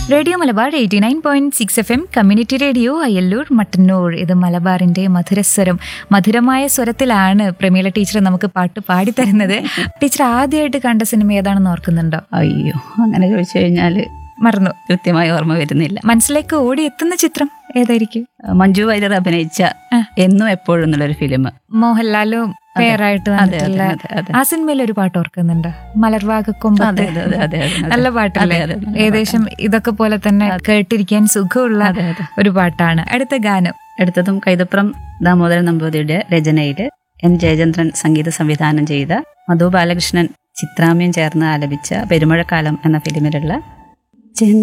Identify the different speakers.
Speaker 1: Radio Malabar eighty nine point six F M community radio Ayyalloor Mattannur ഇത് മലബാറിന്റെ മധുരസ്വരം മധുരമായ സ്വരത്തിലാണ് പ്രമീള ടീച്ചർ നമുക്ക് പാട്ട് പാടിത്തരുന്നത് ടീച്ചർ ആദ്യമായിട്ട് കണ്ട സിനിമ ഏതാണെന്ന് ഓർക്കുന്നുണ്ടോ
Speaker 2: അയ്യോ അങ്ങനെ ചോദിച്ചു കഴിഞ്ഞാൽ
Speaker 1: മറന്നു
Speaker 2: കൃത്യമായി ഓർമ്മ വരുന്നില്ല
Speaker 1: മനസ്സിലേക്ക് ഓടി എത്തുന്ന ചിത്രം ഏതായിരിക്കും
Speaker 2: മഞ്ജു വാര്യർ അഭിനയിച്ച
Speaker 1: ആ.
Speaker 2: എന്നും എപ്പോഴും എന്നുള്ളൊരു ഫിലിം
Speaker 1: മോഹൻലാലും പേരായിട്ട്
Speaker 2: അതെ,
Speaker 1: വന്നിട്ടുള്ള
Speaker 2: അതെ, അതെ.
Speaker 1: ആ സിനിമയിൽ ഒരു പാട്ട് ഓർക്കുന്നുണ്ടോ മലർവാഗക്കൊമ്പ്
Speaker 2: അതെ അതെ അതെ അതെ അതെ.
Speaker 1: നല്ല പാട്ടല്ലേ
Speaker 2: അതെ, അതെ, നല്ല
Speaker 1: ഏകദേശം ഇതൊക്കെ പോലെ തന്നെ കേട്ടിരിക്കാൻ സുഖമുള്ള
Speaker 2: അതെ, അതെ.
Speaker 1: ഒരു പാട്ടാണ് അടുത്ത ഗാനം
Speaker 2: എടുത്തതും കൈതപ്രം ദാമോദരൻ നമ്പൂതിരിയുടെ രചനയില് എൻ ജയചന്ദ്രൻ സംഗീത സംവിധാനം ചെയ്ത മധു ബാലകൃഷ്ണൻ ചിത്രാമ്യം ചേർന്ന് ആലപിച്ച പെരുമഴക്കാലം എന്ന ഫിലിമിലുള്ള